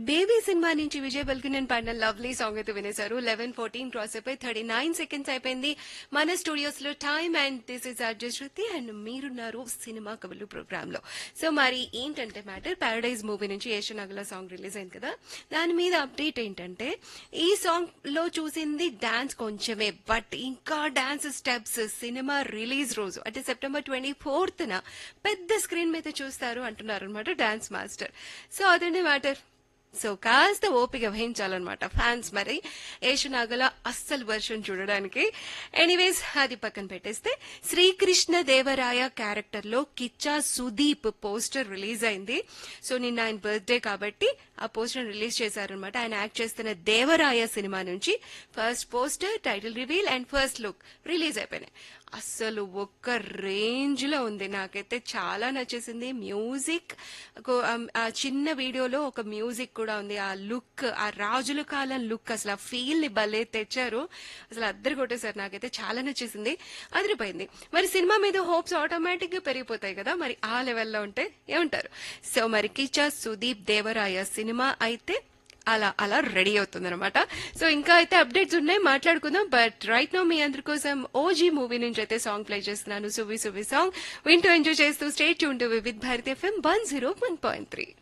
baby cinema నుంచి విజయ్ బల్కినన్ పాడిన lovely song అయితే వినేశారు లెవెన్ ఫోర్టీన్ క్రాస్ అయిపోయి థర్టీ నైన్ సెకండ్స్ అయిపోయింది మన స్టూడియోస్ లో time and this is Arjun Shruti and మీరున్నారు సినిమా కబులు ప్రోగ్రామ్ లో సో మరి ఏంటంటే మ్యాటర్ పారడైజ్ మూవీ నుంచి ఏషనగల సాంగ్ రిలీజ్ అయింది కదా దాని మీద అప్డేట్ ఏంటంటే ఈ సాంగ్ లో చూసింది డాన్స్ కొంచెమే బట్ ఇంకా డాన్స్ స్టెప్స్ సినిమా రిలీజ్ రోజు అంటే సెప్టెంబర్ ట్వంటీ ఫోర్త్ న పెద్ద స్క్రీన్ మీద చూస్తారు అంటున్నారు అనమాట డాన్స్ మాస్టర్ సో అదండి మ్యాటర్ సో కాస్త ఓపిక వహించాలన్నమాట ఫ్యాన్స్ మరి ఏషనాగల అస్సలు వర్షన్ చూడడానికి ఎనీవేస్ అది పక్కన పెట్టేస్తే శ్రీకృష్ణ దేవరాయ క్యారెక్టర్ లో కిచ్చా సుదీప్ పోస్టర్ రిలీజ్ అయింది సో నిన్న ఆయన బర్త్డే కాబట్టి ఆ పోస్టర్ రిలీజ్ చేశారనమాట ఆయన యాక్ట్ చేస్తున్న దేవరాయ సినిమా నుంచి first poster title reveal and first look release అయిపోయినాయి అస్సలు ఒక్క రేంజ్ లో ఉంది నాకైతే చాలా నచ్చేసింది మ్యూజిక్ కో- ఆ- ఆ చిన్న వీడియోలో ఒక మ్యూజిక్ కూడా ఉంది ఆ లుక్ ఆ రాజుల కాలం లుక్ అసలు ఆ ఫీల్ ని భలే తెచ్చారు అసలు అద్దరు కొట్టేశారు నాకైతే చాలా నచ్చేసింది అదిరిపోయింది మరి సినిమా మీద హోప్స్ ఆటోమేటిక్ గా పెరిగిపోతాయి కదా మరి ఆ లెవెల్లో ఉంటే ఏమంటారు సో మరి కిచా సుదీప్ దేవరాయ సినిమా అయితే అలా అలా రెడీ అవుతుంది అనమాట సో ఇంకా అయితే అప్డేట్స్ ఉన్నాయి మాట్లాడుకుందాం బట్ రైట్ నో మీ అందరి కోసం ఓజీ మూవీ నుంచి అయితే సాంగ్ ప్లే చేస్తున్నాను సువి సువి సాంగ్ వింటూ ఎంజాయ్ చేస్తూ stay tuned to with Bharat FM one zero one point three